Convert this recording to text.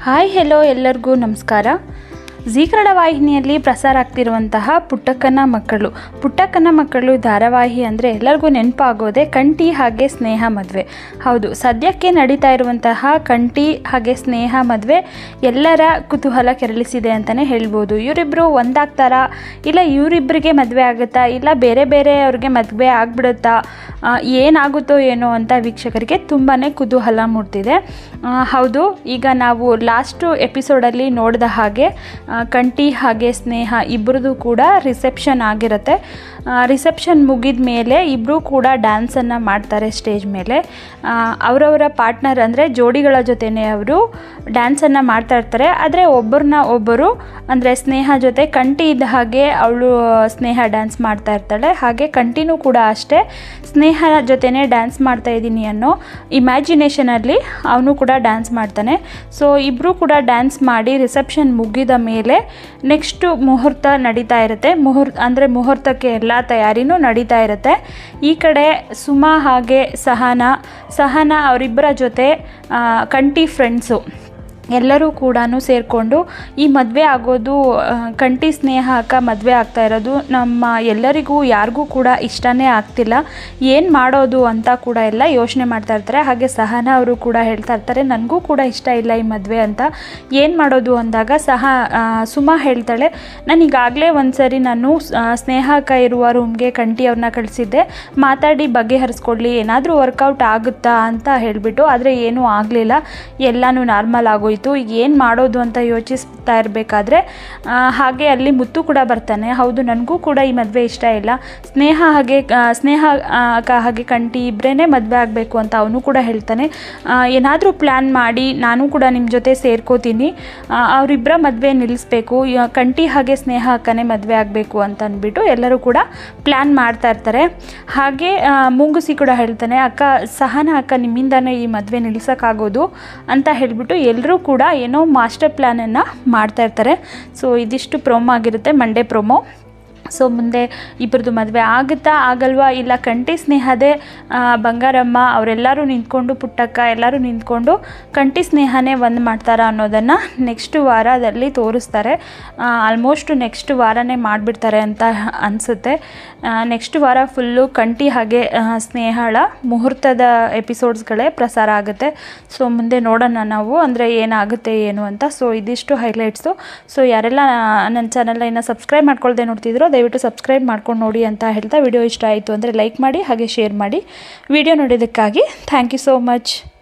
hi hello ಎಲ್ಲರಿಗೂ ನಮಸ್ಕಾರ ಜೀ ಕನ್ನಡ ವಾಹಿನಿಯಲ್ಲಿ ಪ್ರಸಾರ ಆಗ್ತಿರುವಂತಹ ಪುಟ್ಟಕ್ಕನ ಮಕ್ಕಳು ಪುಟ್ಟಕ್ಕನ ಮಕ್ಕಳು ಧಾರಾವಾಹಿ ಅಂದರೆ ಎಲ್ಲರಿಗೂ ನೆನಪಾಗೋದೆ ಕಂಠಿ ಹಾಗೆ ಸ್ನೇಹ ಮದುವೆ ಹೌದು ಸದ್ಯಕ್ಕೆ ನಡೀತಾ ಇರುವಂತಹ ಕಂಠಿ ಹಾಗೆ ಸ್ನೇಹ ಮದುವೆ ಎಲ್ಲರ ಕುತೂಹಲ ಕೆರಳಿಸಿದೆ ಅಂತಲೇ ಹೇಳ್ಬೋದು ಇವರಿಬ್ಬರು ಒಂದಾಗ್ತಾರಾ ಇಲ್ಲ ಇವರಿಬ್ಬರಿಗೆ ಮದುವೆ ಆಗುತ್ತಾ ಇಲ್ಲ ಬೇರೆ ಬೇರೆ ಅವ್ರಿಗೆ ಮದುವೆ ಆಗ್ಬಿಡುತ್ತಾ ಆ, ಏನಾಗುತ್ತೋ ಏನೋ ಅಂತ ವೀಕ್ಷಕರಿಗೆ ತುಂಬಾ ಕುತೂಹಲ ಮೂಡ್ತಿದೆ ಆ, ಹೌದು ಈಗ ನಾವು ಲಾಸ್ಟು ಎಪಿಸೋಡಲ್ಲಿ ನೋಡಿದ ಹಾಗೆ ಆ, ಕಂಠಿ ಹಾಗೆ ಸ್ನೇಹ ಇಬ್ಬರದು ಕೂಡ ರಿಸೆಪ್ಷನ್ ಆಗಿರುತ್ತೆ ರಿಸೆಪ್ಷನ್ ಮುಗಿದ ಮೇಲೆ ಇಬ್ಬರು ಕೂಡ ಡ್ಯಾನ್ಸನ್ನು ಮಾಡ್ತಾರೆ ಸ್ಟೇಜ್ ಮೇಲೆ ಆ, ಅವರವರ ಪಾರ್ಟ್ನರ್ ಅಂದರೆ ಜೋಡಿಗಳ ಜೊತೆನೇ ಅವರು ಡ್ಯಾನ್ಸನ್ನು ಮಾಡ್ತಾ ಇರ್ತಾರೆ ಆದರೆ ಒಬ್ಬರನ್ನ ಒಬ್ಬರು ಅಂದರೆ ಸ್ನೇಹ ಜೊತೆ ಕಂಠಿ ಇದ್ದ ಹಾಗೆ ಅವಳು ಸ್ನೇಹ ಡ್ಯಾನ್ಸ್ ಮಾಡ್ತಾ ಇರ್ತಾಳೆ ಹಾಗೆ ಕಂಠಿನೂ ಕೂಡ ಅಷ್ಟೇ ಸ್ನೇಹ ಜೊತೆನೇ ಡ್ಯಾನ್ಸ್ ಮಾಡ್ತಾ ಇದ್ದೀನಿ ಅನ್ನೋ ಇಮ್ಯಾಜಿನೇಷನಲ್ಲಿ ಅವನು ಕೂಡ ಡ್ಯಾನ್ಸ್ ಮಾಡ್ತಾನೆ ಸೊ ಇಬ್ಬರು ಕೂಡ ಡ್ಯಾನ್ಸ್ ಮಾಡಿ ರಿಸೆಪ್ಷನ್ ಮುಗಿದ ಮೇಲೆ ನೆಕ್ಸ್ಟು ಮುಹೂರ್ತ ನಡೀತಾ ಇರುತ್ತೆ ಮುಹೂರ್ತ ಅಂದರೆ ಮುಹೂರ್ತಕ್ಕೆ ಎಲ್ಲ ತಯಾರಿನೂ ನಡೀತಾ ಇರುತ್ತೆ ಈ ಕಡೆ ಸುಮಾ ಹಾಗೆ ಸಹನಾ ಸಹನಾ ಅವರಿಬ್ಬರ ಜೊತೆ ಆ, ಕಂಠಿ ಫ್ರೆಂಡ್ಸು ಎಲ್ಲರೂ ಕೂಡ ಸೇರಿಕೊಂಡು ಈ ಮದುವೆ ಆಗೋದು ಆ, ಕಂಠಿ ಸ್ನೇಹ ಅಕ್ಕ ಮದುವೆ ಆಗ್ತಾ ಇರೋದು ನಮ್ಮ ಎಲ್ಲರಿಗೂ ಯಾರಿಗೂ ಕೂಡ ಇಷ್ಟನೇ ಆಗ್ತಿಲ್ಲ ಏನು ಮಾಡೋದು ಅಂತ ಕೂಡ ಎಲ್ಲ ಯೋಚನೆ ಮಾಡ್ತಾ ಇರ್ತಾರೆ ಹಾಗೆ ಸಹನಾ ಅವರು ಕೂಡ ಹೇಳ್ತಾ ಇರ್ತಾರೆ ನನಗೂ ಕೂಡ ಇಷ್ಟ ಇಲ್ಲ ಈ ಮದುವೆ ಅಂತ ಏನು ಮಾಡೋದು ಅಂದಾಗ ಸಹ ಆ, ಸುಮಾ ಹೇಳ್ತಾಳೆ ನಾನು ಈಗಾಗಲೇ ಒಂದು ಸರಿ ನಾನು ಆ, ಸ್ನೇಹ ಅಕ್ಕ ಇರುವ ರೂಮ್ಗೆ ಕಂಠಿ ಅವ್ರನ್ನ ಕಳಿಸಿದ್ದೆ ಮಾತಾಡಿ ಬಗೆಹರಿಸ್ಕೊಳ್ಳಿ ಏನಾದರೂ ವರ್ಕೌಟ್ ಆಗುತ್ತಾ ಅಂತ ಹೇಳಿಬಿಟ್ಟು ಆದರೆ ಏನೂ ಆಗಲಿಲ್ಲ ಎಲ್ಲನೂ ನಾರ್ಮಲ್ ಆಗೋಯ್ತು ಈಗ ಏನು ಮಾಡೋದು ಅಂತ ಯೋಚಿಸ್ತಾ ಇರಬೇಕಾದ್ರೆ ಹಾಗೆ ಅಲ್ಲಿ ಮುತ್ತು ಕೂಡ ಬರ್ತಾನೆ ಹೌದು ನನಗೂ ಕೂಡ ಈ ಮದುವೆ ಇಷ್ಟ ಇಲ್ಲ ಸ್ನೇಹ ಹಾಗೆ ಆ, ಸ್ನೇಹ ಆ, ಅಕ್ಕ ಹಾಗೆ ಕಂಠಿ ಇಬ್ಬರೇ ಮದುವೆ ಆಗಬೇಕು ಅಂತ ಅವನು ಕೂಡ ಹೇಳ್ತಾನೆ ಏನಾದರೂ ಪ್ಲ್ಯಾನ್ ಮಾಡಿ ನಾನು ಕೂಡ ನಿಮ್ಮ ಜೊತೆ ಸೇರ್ಕೋತೀನಿ ಆ, ಅವರಿಬ್ಬರ ಮದುವೆ ನಿಲ್ಲಿಸ್ಬೇಕು ಯ- ಕಂಠಿ ಹಾಗೆ ಸ್ನೇಹ ಅಕ್ಕನೇ ಮದುವೆ ಆಗಬೇಕು ಅಂತ ಅಂದ್ಬಿಟ್ಟು ಎಲ್ಲರೂ ಕೂಡ ಪ್ಲ್ಯಾನ್ ಮಾಡ್ತಾ ಇರ್ತಾರೆ ಹಾಗೆ ಆ, ಮುಂಗುಸಿ ಕೂಡ ಹೇಳ್ತಾನೆ ಅಕ್ಕ ಸಹನ ಅಕ್ಕ ನಿಮ್ಮಿಂದಾನೇ ಈ ಮದುವೆ ನಿಲ್ಸೋಕ್ಕಾಗೋದು ಅಂತ ಹೇಳಿಬಿಟ್ಟು ಎಲ್ಲರೂ ಕೂಡ ಏನೋ ಮಾಸ್ಟರ್ ಪ್ಲ್ಯಾನನ್ನು ಮಾಡ್ತಾ ಇರ್ತಾರೆ ಸೊ ಇದಿಷ್ಟು ಪ್ರೋಮೋ ಆಗಿರುತ್ತೆ ಮಂಡೇ ಪ್ರೋಮೋ ಸೊ ಮುಂದೆ ಇಬ್ಬರದು ಮದುವೆ ಆಗುತ್ತಾ ಆಗಲ್ವಾ ಇಲ್ಲ ಕಂಠಿ ಸ್ನೇಹದೇ ಆ, ಬಂಗಾರಮ್ಮ ಅವರೆಲ್ಲರೂ ನಿಂತ್ಕೊಂಡು ಪುಟ್ಟಕ್ಕ ಎಲ್ಲರೂ ನಿಂತ್ಕೊಂಡು ಕಂಠಿ ಸ್ನೇಹನೇ ಒಂದು ಮಾಡ್ತಾರಾ ಅನ್ನೋದನ್ನು ನೆಕ್ಸ್ಟ್ ವಾರದಲ್ಲಿ ತೋರಿಸ್ತಾರೆ ಆಲ್ಮೋಸ್ಟ್ ನೆಕ್ಸ್ಟ್ ವಾರನೇ ಮಾಡಿಬಿಡ್ತಾರೆ ಅಂತ ಅನಿಸುತ್ತೆ ನೆಕ್ಸ್ಟ್ ವಾರ ಫುಲ್ಲು ಕಂಠಿ ಹಾಗೆ ಆ, ಸ್ನೇಹಳ ಮುಹೂರ್ತದ ಎಪಿಸೋಡ್ಸ್ಗಳೇ ಪ್ರಸಾರ ಆಗುತ್ತೆ ಸೊ ಮುಂದೆ ನೋಡೋಣ ನಾವು ಅಂದರೆ ಏನಾಗುತ್ತೆ ಏನು ಅಂತ ಸೊ ಇದಿಷ್ಟು ಹೈಲೈಟ್ಸು ಸೊ ಯಾರೆಲ್ಲ ನನ್ನ ಚಾನಲ್ನ ಇನ್ನು ಸಬ್ಸ್ಕ್ರೈಬ್ ಮಾಡ್ಕೊಳ್ದೆ ನೋಡ್ತಿದ್ರೋ ದಯವಿಟ್ಟು ಸಬ್ಸ್ಕ್ರೈಬ್ ಮಾಡ್ಕೊಂಡು ನೋಡಿ ಅಂತ ಹೇಳ್ತಾ ವಿಡಿಯೋ ಇಷ್ಟ ಆಯಿತು ಅಂದರೆ ಲೈಕ್ ಮಾಡಿ ಹಾಗೆ ಶೇರ್ ಮಾಡಿ ವಿಡಿಯೋ ನೋಡೋದಕ್ಕಾಗಿ ಥ್ಯಾಂಕ್ ಯು ಸೋ ಮಚ್